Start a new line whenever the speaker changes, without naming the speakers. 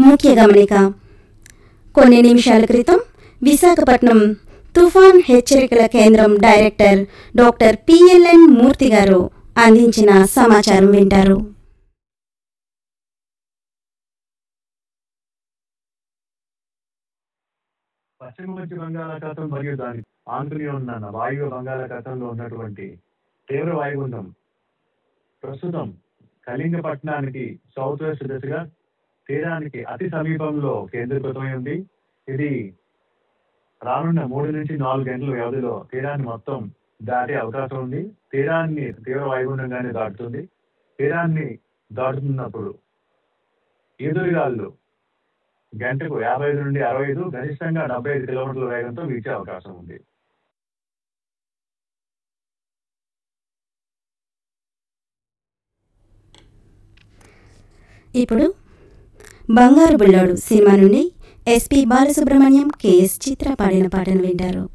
ముఖ్య గమనిక కొన్ని నిమిషాల క్రితం విశాఖపట్నం తుఫాన్ హెచ్చరికల కేంద్రం డైరెక్టర్ డాక్టర్ పిఎల్ఎన్ మూర్తి గారు అందించిన సమాచారం వింటారు
పశ్చిమ మధ్య బంగాళాఖాతం మరియు దాని ఆంధ్రలో ఉన్న వాయువ్య బంగాళాఖాతంలో ఉన్నటువంటి తీవ్ర వాయుగుండం ప్రస్తుతం కళింగపట్నానికి సౌత్ వెస్ట్ దిశగా తీరానికి అతి సమీపంలో కేంద్రీకృతమై ఉంది ఇది రానున్న మూడు నుంచి నాలుగు గంటల వ్యవధిలో తీరాన్ని మొత్తం దాటే అవకాశం ఉంది తీరాన్ని తీవ్ర వాయుగుండంగానే దాటుతుంది తీరాన్ని దాటుతున్నప్పుడు ఎదురుగాళ్ళు గంటకు యాభై ఐదు నుండి అరవై ఐదు గరిష్టంగా డెబ్బై ఐదు కిలోమీటర్ల వేగంతో వీచే అవకాశం ఉంది
ఇప్పుడు బంగారు బుల్లోడు సినిమా నుండి ఎస్పి బాలసుబ్రహ్మణ్యం కెఎస్ చిత్ర పాడిన పాటను వింటారు